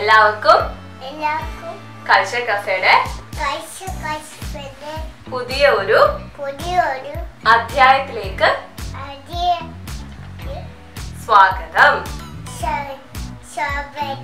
എല്ലാവർക്കും എല്ലാവർക്കും കൾച്ചർ കഫേയുടെ കാഴ്ച കാഴ്ചയുടെ പുതിയ ഒരു പുതിയൊരു അധ്യായത്തിലേക്ക് അതേ സ്വാഗതം ശാപം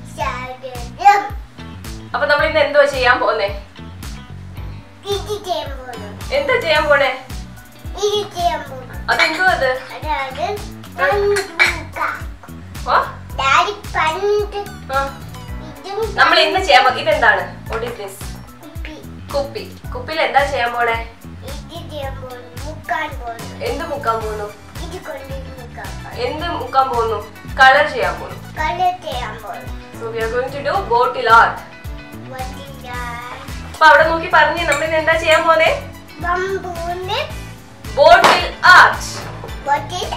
അപ്പൊ നമ്മൾ ഇന്ന് എന്തോ ചെയ്യാൻ പോന്നേ ഇത് ചെയ്യാൻ പോകുന്നു എന്താ ചെയ്യാൻ പോണേ ഇത് ചെയ്യാൻ പോകുന്നു അതെന്തോ അത് അതായത് പണ്ടുക ഓ ഡാഡി പണ്ട് ആ. ഇതും നമ്മൾ ഇന്ന് ചെയ്യാൻ പോ ഇതെന്താണ് What is this? കുപ്പി കുപ്പി കുപ്പിയിൽ എന്താ ചെയ്യാൻ പോണേ ഇത് ചെയ്യാൻ പോകുന്നു മുക്കാൻ പോകുന്നു എന്ത് മുക്കാൻ പോകുന്നു ഇത് കൊണ്ട് മുക്കാം എന്ത് മുക്കാൻ പോകുന്നു കളർ ചെയ്യാൻ പോകുന്നു കളർ ചെയ്യാൻ പോകുന്നു so we are going to do bottle art വണ്ടില്ല അപ്പൊ അവിടെ നോക്കി പറഞ്ഞേ നമ്മൾ ഇന്ന് എന്താ ചെയ്യാൻ പോന്നേ ബംബൂന്ന് bottle art bottle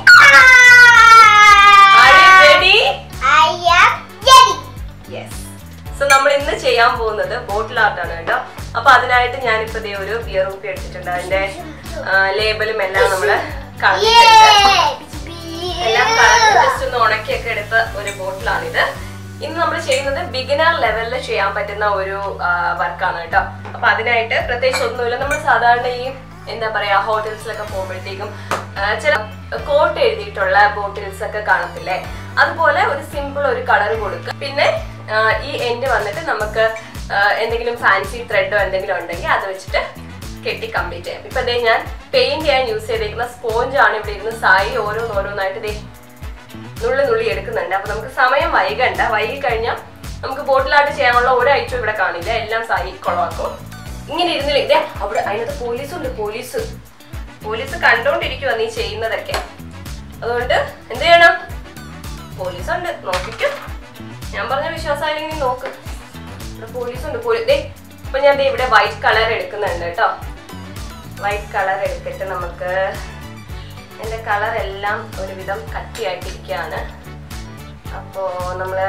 Are you ready? I am ready. Yes so നമ്മൾ ഇന്ന് ചെയ്യാൻ പോകുന്നത് ബോട്ടിൽ ആർട്ട് ആണ് കേട്ടോ അപ്പൊ അതിനായിട്ട് ഞാനിപ്പോ ദേ ഒരു ബിയർ കുപ്പി എടുത്തിട്ടുണ്ട് അതിന്റെ ലേബലും എല്ലാം നമ്മള് കളഞ്ഞിട്ടുണ്ട് എല്ലാം കളഞ്ഞ് ജസ്റ്റ് ഒന്ന് ഉണക്കിയൊക്കെ എടുത്ത ഒരു ബോട്ടിലാണിത് ഇന്ന് നമ്മൾ ചെയ്യുന്നത് ബിഗിനർ ലെവലിൽ ചെയ്യാൻ പറ്റുന്ന ഒരു വർക്കാണ് കേട്ടോ അപ്പൊ അതിനായിട്ട് പ്രത്യേകിച്ച് ഒന്നുമില്ല നമ്മൾ സാധാരണ ഈ എന്താ പറയാ ഹോട്ടൽസിലൊക്കെ പോകുമ്പോഴത്തേക്കും ആ, ചില കോട്ട് എഴുതിയിട്ടുള്ള ബോട്ടിൽസ് ഒക്കെ കാണത്തില്ലേ അതുപോലെ ഒരു സിമ്പിൾ ഒരു കളർ കൊടുക്കുക പിന്നെ ആ, ഈ എൻഡ് വന്നിട്ട് നമുക്ക് ആ, എന്തെങ്കിലും ഫാൻസി ത്രെഡോ എന്തെങ്കിലും ഉണ്ടെങ്കിൽ അത് വെച്ചിട്ട് കെട്ടി കംപ്ലീറ്റ് ചെയ്യാം ഇപ്പൊ ദേ ഞാൻ പെയിന്റ് ചെയ്യാൻ യൂസ് ചെയ്തേക്കുന്ന സ്പോഞ്ച് ആണ് ഇവിടെ ഇരുന്ന് സായി ഓരോന്നോരോന്നായിട്ട് ദേ നുള്ളി നുള്ളി എടുക്കുന്നുണ്ട് അപ്പൊ നമുക്ക് സമയം വൈകണ്ട വൈകി കഴിഞ്ഞാൽ നമുക്ക് ബോട്ടിലായിട്ട് ചെയ്യാനുള്ള ഒരു ഐറ്റം ഇവിടെ കാണില്ല എല്ലാം സായി കൊളവാക്കും ഇങ്ങനെ ഇരുന്നില്ല ഇതേ അവിടെ അതിനകത്ത് പോലീസുണ്ട് പോലീസ് പോലീസ് കണ്ടോണ്ടിരിക്കുവാ നീ ചെയ്യുന്നതൊക്കെ അതുകൊണ്ട് എന്ത് ചെയ്യണം പോലീസ് ഉണ്ട് നോക്കിക്കും ഞാൻ പറഞ്ഞ വിശ്വാസമായില്ലെങ്കിൽ നീ നോക്ക് ഇവിടെ പോലീസ് ഉണ്ട് പോലീസ് ദേ ഇപ്പൊ ഞാൻ ദേ ഇവിടെ വൈറ്റ് കളർ എടുക്കുന്നുണ്ട് കേട്ടോ വൈറ്റ് കളർ എടുത്തിട്ട് നമുക്ക് എൻ്റെ കളർ എല്ലാം ഒരുവിധം കട്ടിയായിട്ടിരിക്കുകയാണ് അപ്പോ നമ്മള്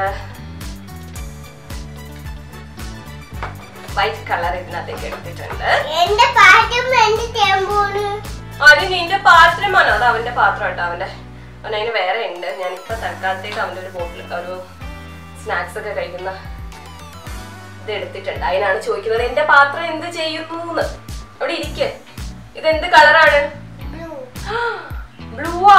വൈറ്റ് കളർ ഇതിനകത്തേക്ക് എടുത്തിട്ടുണ്ട് എന്റെ പാട്ടും എന്റെ ടെമ്പോണ് അത് നിന്റെ പാത്രമാണോ അത് അവന്റെ പാത്രം കേട്ടോ അവന്റെ അവൻ അതിന് വേറെ ഉണ്ട് ഞാൻ ഇപ്പൊ തൽക്കാലത്തേക്ക് അവന്റെ ഒരു ബോട്ടിൽ ഒരു സ്നാക്സ് ഒക്കെ കഴിക്കുന്ന ഇത് എടുത്തിട്ടുണ്ട് അതിനാണ് ചോദിക്കുന്നത് എന്റെ പാത്രം എന്ത് ചെയ്യുന്നു അവിടെ ഇരിക്ക് ഇത് എന്ത് കളറാണ് ബ്ലൂ ബ്ലൂവാ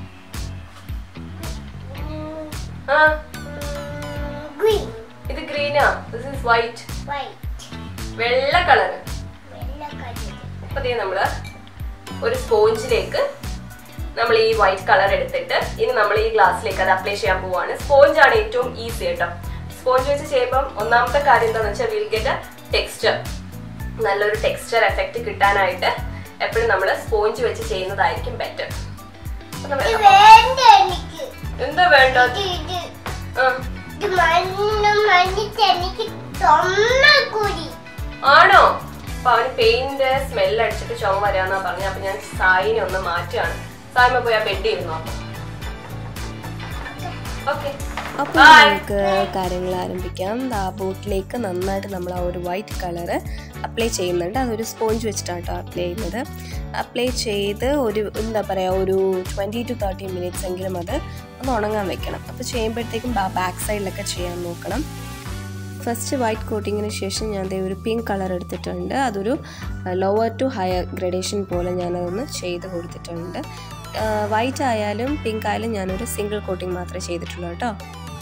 ആ ഗ്രീൻ ഇത് ഗ്രീനാ ദിസ് ഇസ് വൈറ്റ് വൈറ്റ് വെള്ള കളർ വെള്ള കളർ അപ്പൊ ദേ നമ്മള് ഒരു സ്പോഞ്ചിലേക്ക് നമ്മൾ ഈ വൈറ്റ് കളർ എടുത്തിട്ട് ഇനി നമ്മൾ ഈ ഗ്ലാസ്സിലേക്ക് അത് അപ്ലൈ ചെയ്യാൻ പോവാണ് സ്പോഞ്ച് ആണ് ഏറ്റവും ഈസി കേട്ടോ സ്പോഞ്ച് വെച്ച് ചെയ്യുമ്പം ഒന്നാമത്തെ കാര്യം എന്താണെന്ന് വെച്ചാൽ വിൽ ഗെറ്റ് ടെക്സ്ചർ നല്ലൊരു ടെക്സ്ചർ എഫക്റ്റ് കിട്ടാനായിട്ട് എപ്പോഴും നമ്മൾ സ്പോഞ്ച് വെച്ച് ചെയ്യുന്നതായിരിക്കും ബെറ്റർ ഇത് വേണ്ട എനിക്ക് എന്താ വേണ്ട ഇത് ഇത് ആ, ഇത് മണ്ണ് മണ്ണിട്ട് എനിക്ക് തൊമ്മ കൂടി ആണോ അപ്പൊ അവന് പെയിന്റ് സ്മെല്ല് അടിച്ചിട്ട് ചുമ വരാന്നാ പറഞ്ഞ അപ്പൊ ഞാൻ സായിനെ ഒന്ന് മാറ്റുകയാണ് സായ്മ പോയി ആ ബെഡ് ഇരുന്നു അപ്പൊ ഓക്കെ അപ്പോൾ Bye. നമുക്ക് കാര്യങ്ങൾ ആരംഭിക്കാം ആ ബോട്ടിലേക്ക് നന്നായിട്ട് നമ്മൾ ആ ഒരു വൈറ്റ് കളറ് അപ്ലൈ ചെയ്യുന്നുണ്ട് അതൊരു സ്പോഞ്ച് വെച്ചിട്ടാണ് കേട്ടോ അപ്ലൈ ചെയ്യുന്നത് അപ്ലൈ ചെയ്ത് ഒരു എന്താ പറയുക ഒരു ട്വൻറ്റി ടു തേർട്ടി മിനിറ്റ്സ് എങ്കിലും അത് ഒന്ന് ഉണങ്ങാൻ വെക്കണം അപ്പോൾ ചെയ്യുമ്പോഴത്തേക്കും ബാക്ക് സൈഡിലൊക്കെ ചെയ്യാൻ നോക്കണം ഫസ്റ്റ് വൈറ്റ് കോട്ടിങ്ങിന് ശേഷം ഞാൻ ദേ ഒരു പിങ്ക് കളർ എടുത്തിട്ടുണ്ട് അതൊരു ലോവർ ടു ഹയർ ഗ്രഡേഷൻ പോലെ ഞാനതൊന്ന് ചെയ്ത് കൊടുത്തിട്ടുണ്ട് വൈറ്റ് ആയാലും പിങ്ക് ആയാലും ഞാനൊരു സിംഗിൾ കോട്ടിങ് മാത്രമേ ചെയ്തിട്ടുള്ളൂ കേട്ടോ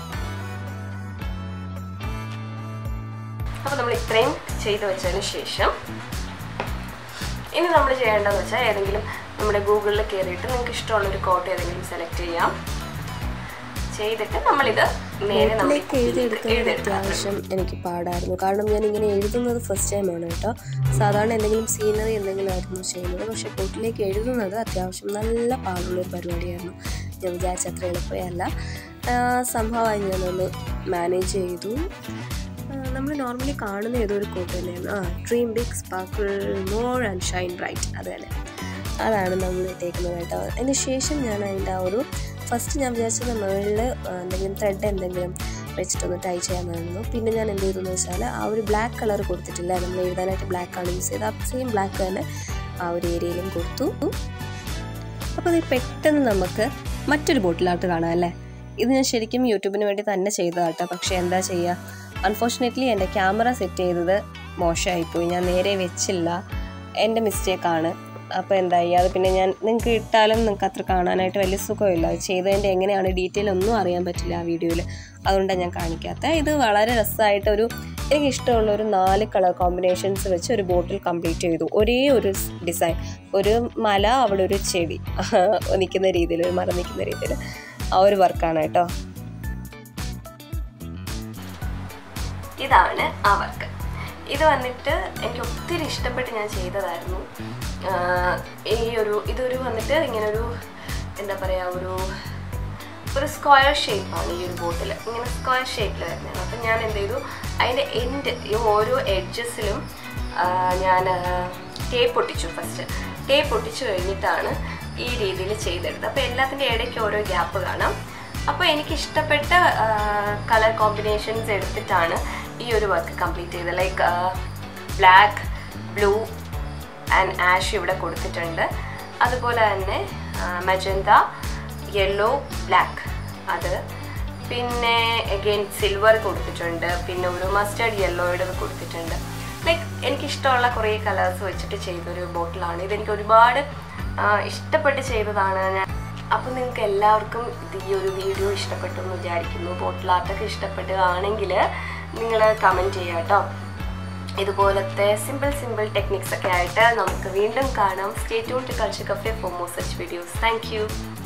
അപ്പൊ നമ്മൾ ഇത്രയും ചെയ്ത് വെച്ചതിന് ശേഷം ഇനി നമ്മൾ ചെയ്യേണ്ടതെന്ന് വെച്ചാൽ ഏതെങ്കിലും നമ്മുടെ ഗൂഗിളിൽ കയറിയിട്ട് നിങ്ങൾക്ക് ഇഷ്ടമുള്ള ഒരു കോട്ട് ഏതെങ്കിലും സെലക്ട് ചെയ്യാം ചെയ്തിട്ട് നമ്മളിത് നേരെ നമ്മൾ ബോട്ടിലേക്ക് എഴുതിയെടുക്കുന്നത് അത്യാവശ്യം എനിക്ക് പാടായിരുന്നു കാരണം ഞാൻ ഇങ്ങനെ എഴുതുന്നത് ഫസ്റ്റ് ടൈമാണ് കേട്ടോ സാധാരണ എന്തെങ്കിലും സീനറി എന്തെങ്കിലും ആയിരുന്നു ചെയ്യുന്നത് പക്ഷേ ബോട്ടിലേക്ക് എഴുതുന്നത് അത്യാവശ്യം നല്ല പാടുള്ളൊരു പരിപാടിയായിരുന്നു ഞാൻ വിചാരിച്ച അത്ര എളുപ്പമല്ല സംഭവമായി ഞാനൊന്ന് മാനേജ് ചെയ്തു നമ്മൾ നോർമലി കാണുന്ന ഏതോ ഒരു കോട്ട് തന്നെയാണ് ആ dream big sparkle more and shine bright അത് തന്നെ അതാണ് നമ്മൾ ഇട്ടേക്കുന്നത് കേട്ടോ അതിന് ശേഷം ഞാൻ അതിൻ്റെ ആ ഒരു ഫസ്റ്റ് ഞാൻ വിചാരിച്ചത് മുകളിൽ എന്തെങ്കിലും ത്രെഡ് എന്തെങ്കിലും വെച്ചിട്ടൊന്ന് ടൈ ചെയ്യാമെന്നായിരുന്നു പിന്നെ ഞാൻ എന്ത് ചെയ്തു എന്ന് വെച്ചാൽ ആ ഒരു ബ്ലാക്ക് കളർ കൊടുത്തിട്ടില്ല നമ്മൾ എഴുതാനായിട്ട് ബ്ലാക്ക് ആണ് യൂസ് ചെയ്തത് ആ സെയിം ബ്ലാക്ക് തന്നെ ആ ഒരു ഏരിയയിലും കൊടുത്തു അപ്പോൾ അത് പെട്ടെന്ന് നമുക്ക് മറ്റൊരു ബോട്ടിലായിട്ട് കാണാം അല്ലേ ഇത് ഞാൻ ശരിക്കും യൂട്യൂബിന് വേണ്ടി തന്നെ ചെയ്തതാട്ടോ പക്ഷേ എന്താ ചെയ്യുക അൺഫോർച്ചുനേറ്റ്ലി എൻ്റെ ക്യാമറ സെറ്റ് ചെയ്തത് മോശമായിപ്പോയി ഞാൻ നേരെ വെച്ചില്ല എൻ്റെ മിസ്റ്റേക്കാണ് അപ്പോൾ എന്തായി അത് പിന്നെ ഞാൻ നിങ്ങൾക്ക് ഇട്ടാലും നിങ്ങൾക്ക് അത്ര കാണാനായിട്ട് വലിയ സുഖമില്ല അത് ചെയ്തതിൻ്റെ എങ്ങനെയാണ് ഡീറ്റെയിൽ ഒന്നും അറിയാൻ പറ്റില്ല ആ വീഡിയോയിൽ അതുകൊണ്ടാണ് ഞാൻ കാണിക്കാത്ത ഇത് വളരെ രസമായിട്ട് ഒരു എനിക്ക് ഇഷ്ടമുള്ള ഒരു നാല് കളർ കോമ്പിനേഷൻസ് വെച്ച് ഒരു ബോട്ടിൽ കംപ്ലീറ്റ് ചെയ്തു ഒരേ ഒരു ഡിസൈൻ ഒരു മല അവിടെ ഒരു ചെടി നിൽക്കുന്ന രീതിയിൽ ഒരു മരം നിൽക്കുന്ന രീതിയിൽ ആ ഒരു വർക്കാണ് കേട്ടോ ഇതാണ് ആ വർക്ക് ഇത് വന്നിട്ട് എനിക്ക് ഒത്തിരി ഇഷ്ടപ്പെട്ട് ഞാൻ ചെയ്തതായിരുന്നു ആഹ് ഈ ഒരു ഇതൊരു വന്നിട്ട് ഇങ്ങനെ ഒരു എന്താ പറയുക ഒരു ഒരു സ്ക്വയർ ഷേപ്പാണ് ഈ ഒരു ബോട്ടിൽ ഇങ്ങനെ സ്ക്വയർ ഷേപ്പിൽ വരുന്നത് അപ്പം ഞാൻ എന്ത് ചെയ്തു അതിൻ്റെ എൻഡ് ഈ ഓരോ എഡ്ജസിലും ഞാൻ ടേപ്പ് ഒട്ടിച്ചു ഫസ്റ്റ് ടേപ്പ് ഒട്ടിച്ചു കഴിഞ്ഞിട്ടാണ് ഈ രീതിയിൽ ചെയ്തെടുത്തത് അപ്പോൾ എല്ലാത്തിൻ്റെ ഇടയ്ക്ക് ഓരോ ഗ്യാപ്പ് കാണാം അപ്പോൾ എനിക്ക് ഇഷ്ടപ്പെട്ട കളർ കോമ്പിനേഷൻസ് എടുത്തിട്ടാണ് ഈ ഒരു വർക്ക് കംപ്ലീറ്റ് ചെയ്തത് like black blue and ash ഇവിടെ കൊടുത്തിട്ടുണ്ട് അതുപോലെ തന്നെ മജന്ത യെല്ലോ ബ്ലാക്ക് അത് പിന്നെ അഗെയിൻ സിൽവർ കൊടുത്തിട്ടുണ്ട് പിന്നെ ഒരു മസ്റ്റേർഡ് യെല്ലോയുടെ കൊടുത്തിട്ടുണ്ട് ലൈക്ക് എനിക്കിഷ്ടമുള്ള കുറേ കളേഴ്സ് വെച്ചിട്ട് ചെയ്തൊരു ബോട്ടിലാണ് ഇതെനിക്ക് ഒരുപാട് ആ, ഇഷ്ടപ്പെട്ട് ചെയ്തതാണ് ഞാൻ അപ്പം നിങ്ങൾക്ക് എല്ലാവർക്കും ഇത് ഈ ഒരു വീഡിയോ ഇഷ്ടപ്പെട്ടു എന്ന് വിചാരിക്കുന്നു ബോട്ടിൽ ആർട്ടൊക്കെ ഇഷ്ടപ്പെടുകയാണെങ്കിൽ നിങ്ങൾ കമൻറ്റ് ചെയ്യുക കേട്ടോ ഇതുപോലത്തെ സിമ്പിൾ സിമ്പിൾ ടെക്നിക്സ് ഒക്കെ ആയിട്ട് നമുക്ക് വീണ്ടും കാണാം stay tune to culture cafe for more such videos thank U